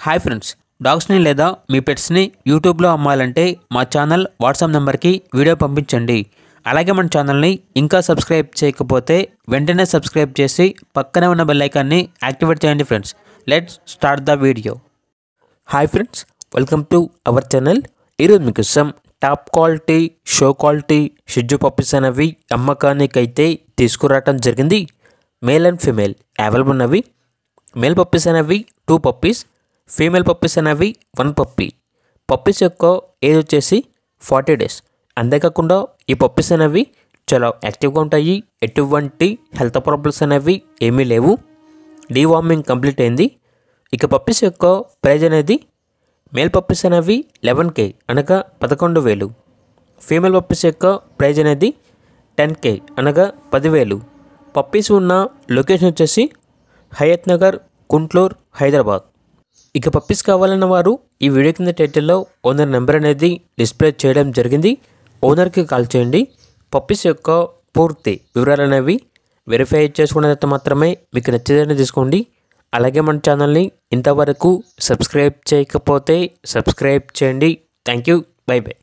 hi friends డాగ్స్ని లేదా మీ పెట్స్ని యూట్యూబ్లో అమ్మాలంటే మా ఛానల్ వాట్సాప్ నెంబర్కి వీడియో పంపించండి అలాగే మన ఛానల్ని ఇంకా సబ్స్క్రైబ్ చేయకపోతే వెంటనే సబ్స్క్రైబ్ చేసి పక్కనే ఉన్న బెల్ ఐకాన్ని యాక్టివేట్ చేయండి friends let's start the video hi friends welcome to our channel ఈరోజు మీకు some top quality show quality షిజ్జు పప్పీస్ అనేవి అమ్మకానికి అయితే తీసుకురావటం జరిగింది మేల్ అండ్ ఫీమేల్ అవైలబుల్ ఉన్నవి మేల్ పప్పీస్ అనేవి టూ పప్పీస్ ఫీమేల్ పప్పీస్ అనేవి వన్ పప్పీ పప్పీస్ యొక్క ఏజ్ వచ్చేసి ఫార్టీ డేస్ అంతేకాకుండా ఈ పప్పీస్ అనేవి చాలా యాక్టివ్గా ఉంటాయి ఎటువంటి హెల్త్ ప్రాబ్లమ్స్ అనేవి ఏమీ లేవు డీవార్మింగ్ కంప్లీట్ అయింది ఇక పప్పీస్ యొక్క ప్రైజ్ అనేది మేల్ పప్పీస్ అనేవి లెవెన్ కే అనగా పదకొండు వేలు ఫీమేల్ పప్పీస్ యొక్క ప్రైజ్ అనేది టెన్ కే అనగా పదివేలు పప్పీస్ ఉన్న లొకేషన్ వచ్చేసి హయత్ నగర్ గుంట్లూర్ హైదరాబాద్ ఇక పప్పీస్ కావాలన్న వారు ఈ వీడియో కింద టైటిల్లో ఓనర్ నెంబర్ అనేది డిస్ప్లే చేయడం జరిగింది ఓనర్కి కాల్ చేయండి పప్పీస్ యొక్క పూర్తి వివరాలు అనేవి వెరిఫై చేసుకున్న తర్వాత మాత్రమే మీకు నచ్చేదని తీసుకోండి అలాగే మన ఛానల్ని ఇంతవరకు సబ్స్క్రైబ్ చేయకపోతే సబ్స్క్రైబ్ చేయండి థ్యాంక్ యూ బై బై